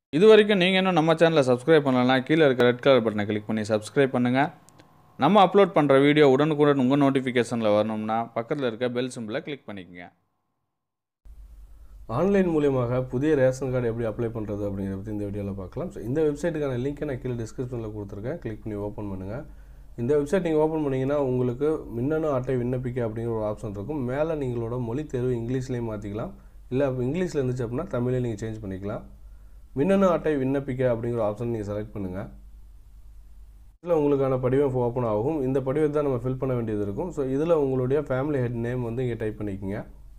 இது வரைக்கும் நீங்கள் இன்னும் நம்ம சேனலை சப்ஸ்கிரைப் பண்ணலன்னா கீழே இருக்க ரெட் கலர் பட்டனை கிளிக் பண்ணி சப்ஸ்கிரைப் பண்ணுங்கள் நம்ம அப்லோட் பண்ணுற வீடியோ உடனுக்குடன் உங்கள் நோட்டிஃபிகேஷனில் வரணும்னா பக்கத்தில் இருக்க பெல் சிம்பிளை கிளிக் பண்ணிக்கங்க ஆன்லைன் மூலியமாக புதிய ரேஷன் கார்டு எப்படி அப்ளை பண்ணுறது அப்படிங்கிறத பற்றி இந்த வீடியோவில் பார்க்கலாம் ஸோ இந்த வெப்சைட்டுக்கான லிங்க்கை நான் கீழே டிஸ்கிரிப்ஷனில் கொடுத்துருக்கேன் கிளிக் பண்ணி ஓப்பன் பண்ணுங்கள் இந்த வெப்சைட் நீங்கள் ஓப்பன் பண்ணிங்கன்னா உங்களுக்கு மின்னணு அட்டை விண்ணப்பிக்க அப்படிங்கிற ஒரு ஆப்ஷன் இருக்கும் மேலே நீங்களோட மொழி தேர்வு இங்கிலீஷ்லேயும் மாற்றிக்கலாம் இல்லை இங்கிலீஷில் இருந்துச்சு அப்படின்னா தமிழையும் நீங்கள் சேஞ்ச் பண்ணிக்கலாம் மின்னணு அட்டை விண்ணப்பிக்க அப்படிங்கிற ஆப்ஷன் நீங்கள் செலக்ட் பண்ணுங்கள் இதில் உங்களுக்கான படிவம் ஓப்பன் ஆகும் இந்த படிவத்தை தான் நம்ம ஃபில் பண்ண வேண்டியது இருக்கும் ஸோ இதில் உங்களுடைய ஃபேமிலி ஹெட் நேம் வந்து இங்கே டைப் பண்ணிக்கோங்க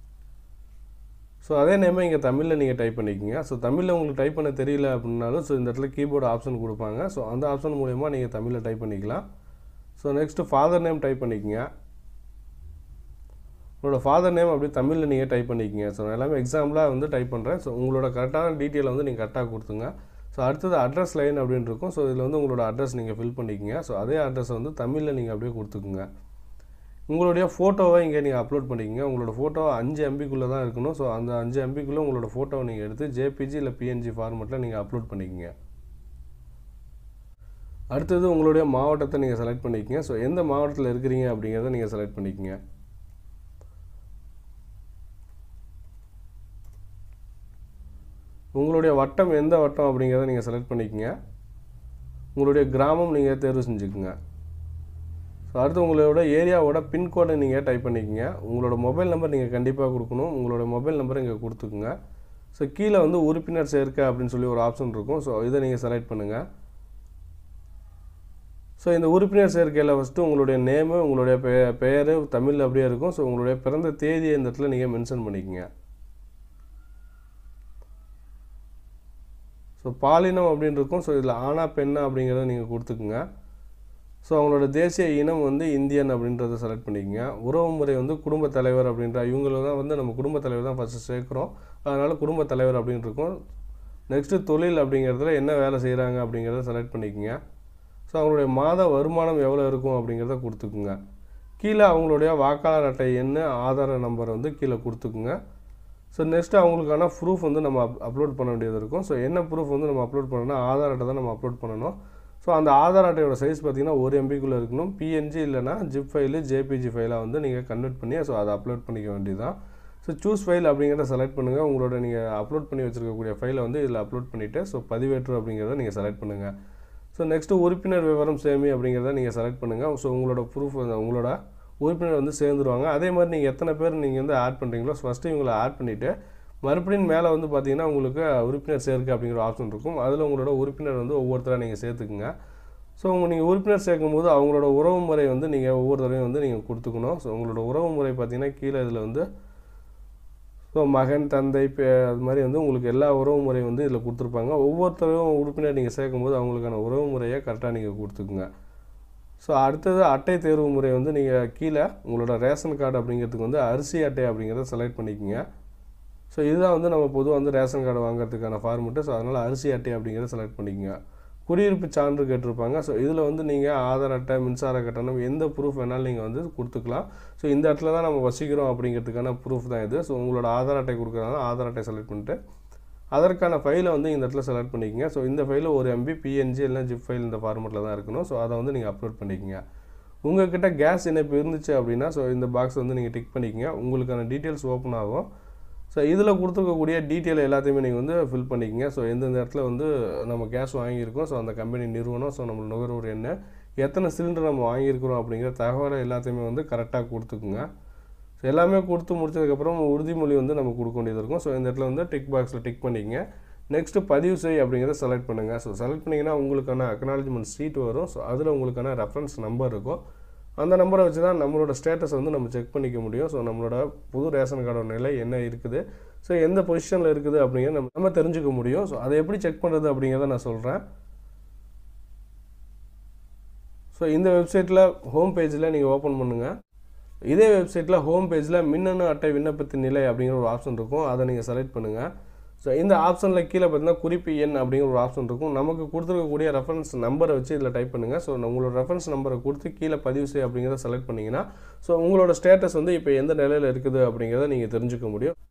ஸோ அதே நேமை இங்கே தமிழில் நீங்கள் டைப் பண்ணிக்கோங்க ஸோ தமிழில் உங்களுக்கு டைப் பண்ண தெரியல அப்படின்னாலும் ஸோ இந்த இடத்துல கீபோர்டு ஆப்ஷன் கொடுப்பாங்க ஸோ அந்த ஆப்ஷன் மூலயமா நீங்கள் தமிழில் டைப் பண்ணிக்கலாம் so next father name type பண்ணிக்கோங்க உங்களோட ஃபாதர் நேம் அப்படியே தமிழில் நீங்கள் டைப் பண்ணிக்கோங்க ஸோ நான் எல்லாமே எக்ஸாம்பிளாக வந்து டைப் பண்ணுறேன் ஸோ உங்களோட கரெக்டான டீட்டெயில் வந்து நீங்கள் கரெக்டாக கொடுத்துங்க ஸோ அடுத்தது அட்ரஸ் லைன் அப்படின்னு இருக்கும் ஸோ இதில் வந்து உங்களோட அட்ரஸ் நீங்கள் ஃபில் பண்ணிக்கோங்க ஸோ அதே அட்ரஸை வந்து தமிழில் நீங்கள் அப்படியே கொடுத்துக்குங்க உங்களுடைய ஃபோட்டோவை இங்கே நீங்கள் அப்லோட் பண்ணிக்கங்க உங்களோட ஃபோட்டோ அஞ்சு எம்பிக்குள்ளே தான் இருக்கணும் ஸோ அந்த அஞ்சு எம்பிக்குள்ளே உங்களோட ஃபோட்டோவை நீங்கள் எடுத்து ஜேபிஜி இல்லை பிஎன்ஜி ஃபார்மெட்டில் நீங்கள் அப்லோட் பண்ணிக்கங்க அடுத்தது உங்களுடைய மாவட்டத்தை நீங்கள் செலக்ட் பண்ணிக்கங்க ஸோ எந்த மாவட்டத்தில் இருக்கிறீங்க அப்படிங்கிறத நீங்கள் செலக்ட் பண்ணிக்கங்க உங்களுடைய வட்டம் எந்த வட்டம் அப்படிங்கிறத நீங்கள் செலக்ட் பண்ணிக்கங்க உங்களுடைய கிராமம் நீங்கள் தேர்வு செஞ்சுக்குங்க ஸோ அடுத்து உங்களோட ஏரியாவோட பின்கோடை நீங்கள் டைப் பண்ணிக்கங்க உங்களோட மொபைல் நம்பர் நீங்கள் கண்டிப்பாக கொடுக்கணும் உங்களோட மொபைல் நம்பர் இங்கே கொடுத்துக்குங்க ஸோ கீழே வந்து உறுப்பினர் சேர்க்க அப்படின்னு சொல்லி ஒரு ஆப்ஷன் இருக்கும் ஸோ இதை நீங்கள் செலக்ட் பண்ணுங்கள் ஸோ இந்த உறுப்பினர் சேர்க்கையில் ஃபஸ்ட்டு உங்களுடைய நேமு உங்களுடைய பெ பெயர் தமிழ் அப்படியே இருக்கும் ஸோ உங்களுடைய பிறந்த தேதியை இந்த இடத்துல நீங்கள் மென்ஷன் பண்ணிக்கங்க ஸோ பாலினம் அப்படின்னு இருக்கும் ஸோ இதில் ஆனா பெண்ணா அப்படிங்கிறத நீங்கள் கொடுத்துக்குங்க ஸோ அவங்களோட தேசிய இனம் வந்து இந்தியன் அப்படின்றத செலக்ட் பண்ணிக்கங்க உறவு முறை வந்து குடும்பத் தலைவர் அப்படின்ற இவங்கள தான் வந்து நம்ம குடும்பத் தலைவர் தான் ஃபஸ்ட்டு சேர்க்குறோம் அதனால் குடும்பத் தலைவர் அப்படின்னு இருக்கும் நெக்ஸ்ட்டு தொழில் அப்படிங்கிறதுல என்ன வேலை செய்கிறாங்க அப்படிங்கிறத செலக்ட் பண்ணிக்கங்க ஸோ அவங்களுடைய மாத வருமானம் எவ்வளோ இருக்கும் அப்படிங்கிறத கொடுத்துக்குங்க கீழே அவங்களுடைய வாக்காளர் அட்டை எண் ஆதார நம்பர் வந்து கீழே கொடுத்துக்குங்க ஸோ நெக்ஸ்ட்டு அவங்களுக்கான ப்ரூஃப் வந்து நம்ம அப் அப்லோட் பண்ண வேண்டியது இருக்கும் ஸோ என்ன ப்ரூஃப் வந்து நம்ம அப்லோட் பண்ணணும்னா ஆதார் அட்டை தான் நம்ம அப்லோட் பண்ணணும் ஸோ அந்த ஆதார் அட்டையோட சைஸ் பார்த்திங்கன்னா ஒரு எம்பிக்குள்ளே இருக்கணும் பிஎன்ஜி இல்லைனா ஜிப் ஃபைலு ஜேபிஜி ஃபைலாக வந்து நீங்கள் கன்வெர்ட் பண்ணி ஸோ அதை அப்லோட் பண்ணிக்க வேண்டியதுதான் ஸோ சூஸ் ஃபைல் அப்படிங்கிறத செலக்ட் பண்ணுங்கள் உங்களோட நீங்கள் அப்லோட் பண்ணி வச்சுருக்கக்கூடிய ஃபைலை வந்து இதில் அப்லோட் பண்ணிவிட்டு ஸோ பதிவேற்று அப்படிங்கிறத நீங்கள் செலக்ட் பண்ணுங்கள் ஸோ நெக்ஸ்ட்டு உறுப்பினர் விவரம் சேமி அப்படிங்கிறத நீங்கள் செலக்ட் பண்ணுங்கள் ஸோ உங்களோட ப்ரூஃப் உங்களோட உறுப்பினர் வந்து சேர்ந்துருவாங்க அதே மாதிரி நீங்கள் எத்தனை பேர் நீங்கள் வந்து ஆட் பண்ணுறீங்களோ ஃபஸ்ட்டு இவங்களை ஆட் பண்ணிவிட்டு மறுபடியும் மேலே வந்து பார்த்தீங்கன்னா உங்களுக்கு உறுப்பினர் சேர்க்கை அப்படிங்கிற ஆப்ஷன் இருக்கும் அதில் உங்களோட உறுப்பினர் வந்து ஒவ்வொருத்தராக நீங்கள் சேர்த்துக்குங்க ஸோ உங்கள் நீங்கள் உறுப்பினர் சேர்க்கும் போது அவங்களோட உறவு முறை வந்து நீங்கள் ஒவ்வொரு தடவையும் வந்து நீங்கள் கொடுத்துக்கணும் ஸோ உங்களோட உறவு முறை பார்த்தீங்கன்னா கீழே இதில் வந்து ஸோ மகன் தந்தை பே அது மாதிரி வந்து உங்களுக்கு எல்லா உறவு முறையும் வந்து இதில் கொடுத்துருப்பாங்க ஒவ்வொருத்தரும் உறுப்பினர் நீங்கள் சேர்க்கும்போது அவங்களுக்கான உறவு முறையை கரெக்டாக நீங்கள் கொடுத்துக்குங்க ஸோ அடுத்தது அட்டை தேர்வு முறை வந்து நீங்கள் கீழே உங்களோட ரேஷன் கார்டு அப்படிங்கிறதுக்கு வந்து அரிசி அட்டை அப்படிங்கிறத செலக்ட் பண்ணிக்கோங்க ஸோ இதுதான் வந்து நம்ம பொதுவாக வந்து ரேஷன் கார்டு வாங்குறதுக்கான ஃபார்மெட்டு ஸோ அதனால் அரிசி அட்டை அப்படிங்கிறத செலக்ட் பண்ணிக்கோங்க குடியிருப்பு சான்று கேட்டிருப்பாங்க ஸோ இதில் வந்து நீங்கள் ஆதார் அட்டை மின்சார கட்டணம் எந்த ப்ரூஃப் வேணாலும் நீங்கள் வந்து கொடுத்துக்கலாம் ஸோ இந்த இடத்துல தான் நம்ம வசிக்கிறோம் அப்படிங்கிறதுக்கான ப்ரூஃப் தான் இது ஸோ உங்களோட ஆதார் அட்டை கொடுக்குறதுனால ஆதார் அட்டை செலக்ட் பண்ணிட்டு அதற்கான ஃபைலை வந்து இந்த இடத்துல செலக்ட் பண்ணிக்கங்க ஸோ இந்த ஃபைலில் ஒரு எம்பி பிஎன்ஜி இல்லை ஜிப் ஃபைல் இந்த ஃபார்மெட்டில் தான் இருக்கணும் ஸோ அதை வந்து நீங்கள் அப்லோட் பண்ணிக்கங்க உங்கள்கிட்ட கேஸ் இணைப்பு இருந்துச்சு அப்படின்னா ஸோ இந்த பாக்ஸ் வந்து நீங்கள் டிக் பண்ணிக்கங்க உங்களுக்கான டீட்டெயில்ஸ் ஓப்பன் ஆகும் ஸோ இதில் கொடுத்துருக்கக்கூடிய டீட்டெயில் எல்லாத்தையுமே நீங்கள் வந்து ஃபில் பண்ணிக்கங்க ஸோ எந்தெந்த இடத்துல வந்து நம்ம கேஸ் வாங்கியிருக்கோம் ஸோ அந்த கம்பெனி நிறுவனம் ஸோ நம்ம நுகர்வோர் என்ன எத்தனை சிலிண்டர் நம்ம வாங்கியிருக்கிறோம் அப்படிங்கிற தகவலை எல்லாத்தையுமே வந்து கரெக்டாக கொடுத்துக்குங்க ஸோ எல்லாமே கொடுத்து முடிச்சதுக்கப்புறம் உறுதிமொழி வந்து நம்ம கொடுக்க வேண்டியது இருக்கும் ஸோ இந்த இடத்துல வந்து டிக் பாக்ஸில் டிக் பண்ணிக்கங்க நெக்ஸ்ட்டு பதிவு செய் அப்படிங்கிறத செலக்ட் பண்ணுங்கள் ஸோ செலக்ட் பண்ணிங்கன்னா உங்களுக்கான அக்னாலஜ்மெண்ட் சீட் வரும் ஸோ அதில் உங்களுக்கான ரெஃபரன்ஸ் நம்பர் இருக்கும் அந்த நம்பரை வச்சு தான் நம்மளோட ஸ்டேட்டஸ் வந்து நம்ம செக் பண்ணிக்க முடியும் ஸோ நம்மளோட புது ரேஷன் கார்டோட நிலை என்ன இருக்குது ஸோ எந்த பொசிஷனில் இருக்குது அப்படிங்கிறத நம்ம நம்ம தெரிஞ்சுக்க முடியும் ஸோ அதை எப்படி செக் பண்ணுறது அப்படிங்கிறத நான் சொல்கிறேன் ஸோ இந்த வெப்சைட்டில் ஹோம் பேஜில் நீங்கள் ஓப்பன் பண்ணுங்கள் இதே வெப்சைட்டில் ஹோம் பேஜில் மின்னணு அட்டை விண்ணப்பத்தின் நிலை அப்படிங்கிற ஒரு ஆப்ஷன் இருக்கும் அதை நீங்கள் செலக்ட் பண்ணுங்கள் ஸோ இந்த ஆப்ஷனில் கீழே பார்த்தீங்கன்னா குறிப்பு எண் அப்படிங்கிற ஒரு ஆப்ஷன் இருக்கும் நமக்கு கொடுத்துருக்கக்கூடிய ரெஃபரன்ஸ் நம்பரை வச்சு இதில் டைப் பண்ணுங்கள் ஸோ உங்களோட ரெஃபரன்ஸ் நம்பரை கொடுத்து கீழே பதிவு செய் அப்படிங்கிறத செலக்ட் பண்ணிங்கன்னா ஸோ உங்களோட ஸ்டேட்டஸ் வந்து இப்போ எந்த நிலையில் இருக்குது அப்படிங்கிறத நீங்கள் தெரிஞ்சுக்க முடியும்